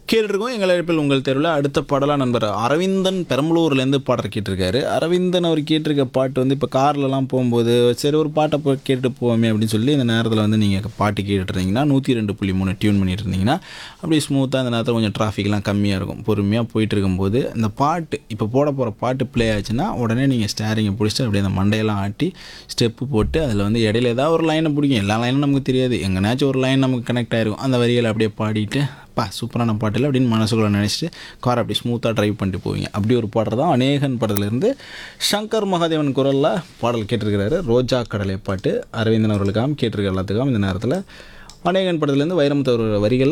கேட்டிருக்கோம் எங்கள் அழைப்பில் உங்கள் தெருவில் அடுத்த பாடலாக நண்பர் அரவிந்தன் பெரம்பலூர்லேருந்து பாடல் கேட்டிருக்காரு அரவிந்தன் அவர் கேட்டிருக்க பாட்டு வந்து இப்போ கார்லலாம் போகும்போது சரி ஒரு பாட்டை போய் கேட்டுட்டு போவோமே அப்படின்னு சொல்லி இந்த நேரத்தில் வந்து நீங்கள் பாட்டு கேட்டுட்டு இருந்தீங்கன்னா நூற்றி ரெண்டு புள்ளி மூணு டியூன் பண்ணிட்டு இருந்தீங்கன்னா அப்படியே ஸ்மூத்தாக இந்த நேரத்தில் கொஞ்சம் டிராஃபிக்லாம் கம்மியாக இருக்கும் பொறுமையாக போயிட்டு இருக்கும்போது இந்த பாட்டு இப்போ போட போகிற பாட்டு ப்ளே ஆச்சுன்னா உடனே நீங்கள் ஸ்டேரிங்கை பிடிச்சிட்டு அப்படியே அந்த மண்டையெல்லாம் ஆட்டி ஸ்டெப்பு போட்டு அதில் வந்து இடையில ஏதாவது ஒரு லைனை பிடிக்கும் எல்லா லைனும் நமக்கு தெரியாது எங்கேனாச்சும் ஒரு லைன் நமக்கு கனெக்ட் ஆயிருக்கும் அந்த வரிகளை அப்படியே பாடிட்டு பா சூப்பரான பாட்டில் அப்படின்னு மனசுக்குள்ளே நினச்சிட்டு கார் அப்படி ஸ்மூத்தாக ட்ரைவ் பண்ணிட்டு போவீங்க அப்படி ஒரு பாடல் தான் அநேகன் படத்துலேருந்து சங்கர் மகாதேவன் குரலில் பாடல் கேட்டிருக்கிறாரு ரோஜா கடலை பாட்டு அரவிந்தன் அவர்களுக்காகவும் கேட்டிருக்க எல்லாத்துக்காகவும் இந்த நேரத்தில் அநேகன் படத்துலேருந்து வைரமுத்து அவர் வரிகளில்